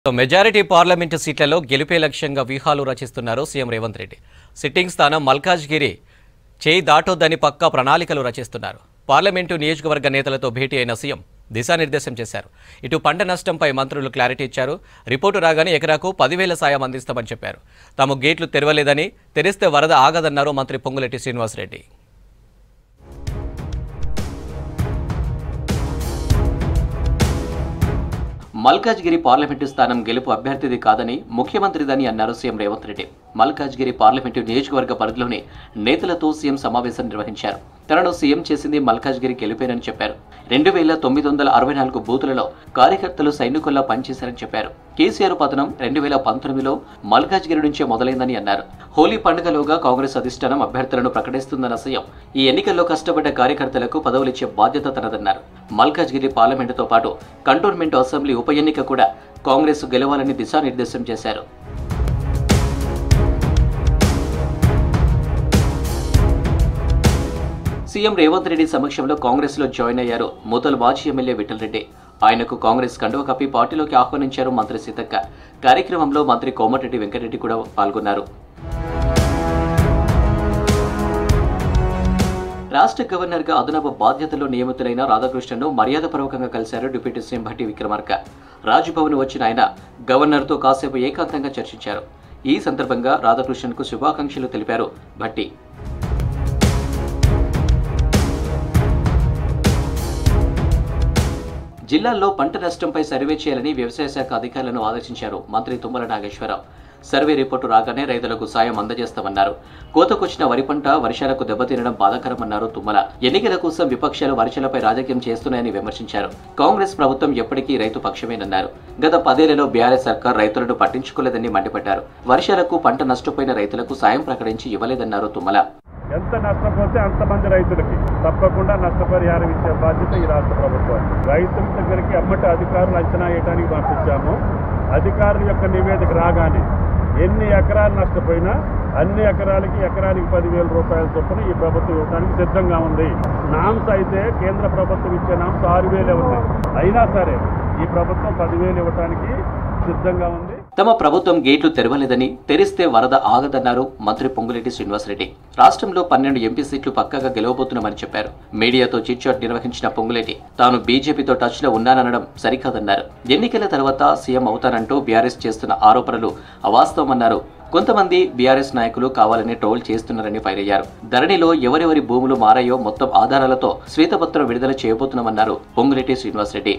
majority parliament సీట్లలో గెలిపే లక్ష్యంగా వ్యూహాలు రచిస్తున్నారు సీఎం రేవంత్ రెడ్డి సిట్టింగ్ స్థానం మల్కాజ్గిరి చేయి దాటొద్దని పక్కా ప్రణాళికలు రచిస్తున్నారు పార్లమెంటు నియోజకవర్గ నేతలతో భేటీ అయిన సీఎం దిశానిర్దేశం చేశారు ఇటు పంట నష్టంపై మంత్రులు క్లారిటీ ఇచ్చారు రిపోర్టు రాగానే ఎకరాకు పదివేల సాయం అందిస్తామని చెప్పారు తాము గేట్లు తెరవలేదని తెరిస్తే వరద ఆగదన్నారు మంత్రి పొంగులెట్టి శ్రీనివాసరెడ్డి మల్కాజ్గిరి పార్లమెంటు స్థానం గెలుపు అభ్యర్థిది కాదని ముఖ్యమంత్రిదని అన్నారు సీఎం రేవంత్ రెడ్డి మల్కాజ్గిరి పార్లమెంటు నియోజకవర్గ పరిధిలోని నేతలతో సీఎం సమావేశం నిర్వహించారు తనను సీఎం చేసింది మల్కాజ్గిరి గెలిపేనని చెప్పారు రెండు వేల తొమ్మిది వందల అరవై నాలుగు బూతులలో కార్యకర్తలు సైనికుల్లా పనిచేశారని చెప్పారు కేసీఆర్ పతనం రెండు వేల పంతొమ్మిదిలో మల్కాజ్గిరి నుంచే మొదలైందని అన్నారు హోలీ పండుగలోగా కాంగ్రెస్ అధిష్టానం అభ్యర్థులను ప్రకటిస్తుందన్న సీఎం ఈ ఎన్నికల్లో కష్టపడ్డ కార్యకర్తలకు పదవులిచ్చే బాధ్యత తనదన్నారు మల్కాజ్గిరి పార్లమెంటుతో పాటు కంటోన్మెంట్ అసెంబ్లీ ఉప ఎన్నిక కూడా కాంగ్రెస్ గెలవాలని దిశానిర్దేశం చేశారు సీఎం రేవంత్ రెడ్డి సమక్షంలో కాంగ్రెస్ లో జాయిన్ అయ్యారు మూతల్ మాజీ ఎమ్మెల్యే విఠల్ రెడ్డి ఆయనకు కాంగ్రెస్ కండువ కప్పి పార్టీలోకి ఆహ్వానించారు మంత్రి సీతక్క కార్యక్రమంలో మంత్రి కోమటిరెడ్డి వెంకటరెడ్డి కూడా పాల్గొన్నారు రాష్ట్ర గవర్నర్గా అదనపు బాధ్యతల్లో నియమితులైన రాధాకృష్ణన్ను మర్యాదపూర్వకంగా కలిశారు డిప్యూటీ సీఎం భట్టి విక్రమార్క రాజ్భవన్ వచ్చిన ఆయన గవర్నర్తో కాసేపు ఏకాంతంగా చర్చించారు ఈ సందర్భంగా రాధాకృష్ణన్కు శుభాకాంక్షలు తెలిపారు భట్టి జిల్లాల్లో పంట నష్టంపై సర్వే చేయాలని వ్యవసాయ శాఖ అధికారులను ఆదేశించారు మంత్రి తుమ్మల నాగేశ్వరరావు సర్వే రిపోర్టు రాగానే రైతులకు సాయం అందజేస్తామన్నారు కోతకొచ్చిన వరి పంట వర్షాలకు దెబ్బతినడం బాధాకరమన్నారు తుమ్మల ఎన్నికల కోసం విపక్షాలు వర్షాలపై రాజకీయం చేస్తున్నాయని విమర్శించారు కాంగ్రెస్ ప్రభుత్వం ఎప్పటికీ రైతు పక్షమేనన్నారు గత పదేళ్లలో బీఆర్ఎస్ సర్కార్ రైతులను పట్టించుకోలేదని మండిపడ్డారు వర్షాలకు పంట నష్టపోయిన రైతులకు సాయం ప్రకటించి ఇవ్వలేదన్నారు తుమ్మల ఎంత నష్టపోతే అంతమంది రైతులకి తప్పకుండా నష్టపరిహారం ఇచ్చే బాధ్యత ఈ రాష్ట్ర ప్రభుత్వం రైతుల దగ్గరికి అమ్మటి అధికారులు అంచనా వేయడానికి పంపించాము అధికారుల యొక్క నివేదిక రాగానే ఎన్ని ఎకరాలు నష్టపోయినా అన్ని ఎకరాలకి ఎకరానికి పదివేల రూపాయల చొప్పున ఈ ప్రభుత్వం ఇవ్వడానికి సిద్ధంగా ఉంది నామ్స్ అయితే కేంద్ర ప్రభుత్వం ఇచ్చే నామ్స్ ఆరు వేలే ఉన్నాయి అయినా సరే ఈ ప్రభుత్వం పదివేలు ఇవ్వడానికి సిద్ధంగా ఉంది తమ ప్రభుత్వం గేట్లు తెరవలేదని తెరిస్తే వరద ఆగదన్నారు మంత్రి పొంగులేటి శ్రీనివాసరెడ్డి రాష్ట్రంలో పన్నెండు ఎంపీ సీట్లు పక్కగా గెలవబోతున్నామని చెప్పారు మీడియాతో చిట్చాట్ నిర్వహించిన పొంగులేటి తాను బీజేపీతో టచ్ లో ఉన్నాననడం సరికాదన్నారు ఎన్నికల తర్వాత సీఎం అవుతానంటూ బీఆర్ఎస్ చేస్తున్న ఆరోపణలు అవాస్తవమన్నారు కొంతమంది బీఆర్ఎస్ నాయకులు కావాలని ట్రోల్ చేస్తున్నారని ఫైర్ అయ్యారు ధరణిలో ఎవరెవరి భూములు మారాయో మొత్తం ఆధారాలతో శ్వేతపత్రం విడుదల చేయబోతున్నామన్నారు పొంగులేటి శ్రీనివాసరెడ్డి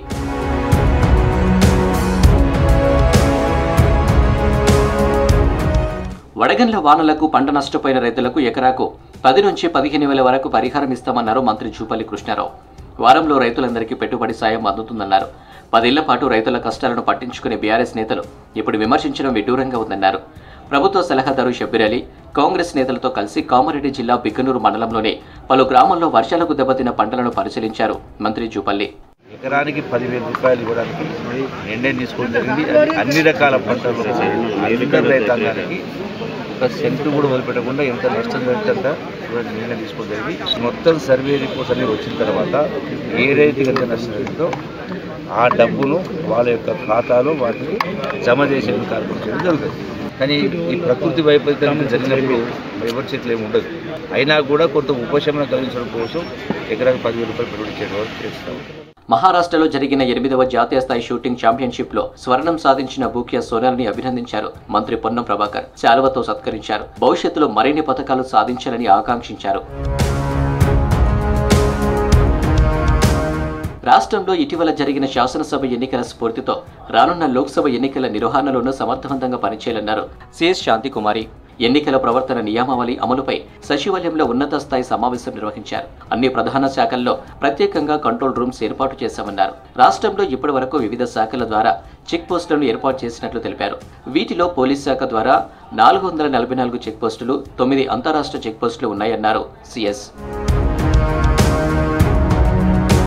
వడగండ్ల వానలకు పంట నష్టపోయిన రైతులకు ఎకరాకు పది నుంచి పదిహేను వేల వరకు పరిహారం ఇస్తామన్నారు మంత్రి జూపల్లి కృష్ణారావు వారంలో రైతులందరికీ పెట్టుబడి సాయం అందుతుందన్నారు పదేళ్ల పాటు రైతుల కష్టాలను పట్టించుకునే బీఆర్ఎస్ నేతలు ఇప్పుడు విమర్శించడం విడ్డూరంగా ఉందన్నారు ప్రభుత్వ సలహాదారు షబ్బీర్ అలీ కాంగ్రెస్ నేతలతో కలిసి కామారెడ్డి జిల్లా బిక్కనూరు మండలంలోని పలు గ్రామాల్లో వర్షాలకు దెబ్బతిన్న పంటలను పరిశీలించారు మంత్రి జూపల్లి ఎకరానికి పదివేల రూపాయలు ఇవ్వడానికి నిర్ణయం తీసుకోవడం జరిగింది అది అన్ని రకాల పంటలు అందరి రైతాంగానికి ఒక సెంటు కూడా వదిలిపెట్టకుండా ఎంత నష్టం జరుగుతుందా కూడా నిర్ణయం తీసుకోవడం జరిగింది మొత్తం సర్వే రిపోర్ట్స్ అనేవి వచ్చిన తర్వాత ఏ రైతుకి ఎంత నష్టం జరిగిందో ఆ డబ్బును వాళ్ళ యొక్క ఖాతాలో వాటిని జమ చేసే కార్యక్రమం చేయడం జరుగుతుంది కానీ ఈ ప్రకృతి వైపరీత్యం జరిగినప్పుడు ఎవరి చేతిలో ఏమి ఉండదు అయినా కూడా కొంత ఉపశమనం కలిగించడం కోసం ఎకరానికి పదివేల రూపాయలు పెట్టుబడి చేయడం వరకు చేస్తాం మహారాష్ట్రలో జరిగిన ఎనిమిదవ జాతీయ స్థాయి షూటింగ్ ఛాంపియన్షిప్ లో స్వర్ణం సాధించిన బూకియా సోనాల్ని అభినందించారు మంత్రి పొన్నం ప్రభాకర్ శాలువతో సత్కరించారు భవిష్యత్తులో మరిన్ని పథకాలు సాధించాలని ఆకాంక్షించారు రాష్ట్రంలో ఇటీవల జరిగిన శాసనసభ ఎన్నికల స్ఫూర్తితో రానున్న లోక్సభ ఎన్నికల నిర్వహణలోనూ సమర్థవంతంగా పనిచేయాలన్నారు సిఎస్ శాంతికుమారి ఎన్నికల ప్రవర్తన నియామావళి అమలుపై సచివాలయంలో ఉన్నత స్థాయి సమావేశం నిర్వహించారు అన్ని ప్రధాన శాఖల్లో ప్రత్యేకంగా కంట్రోల్ రూమ్స్ ఏర్పాటు చేశామన్నారు రాష్ట్రంలో ఇప్పటి వరకు వివిధ శాఖల ద్వారా చెక్ పోస్టులను ఏర్పాటు చేసినట్లు తెలిపారు వీటిలో పోలీస్ శాఖ ద్వారా నాలుగు వందల నలభై నాలుగు చెక్ పోస్టులు తొమ్మిది అంతరాష్ట్ర చెక్ పోస్టులు ఉన్నాయన్నారు సిఎస్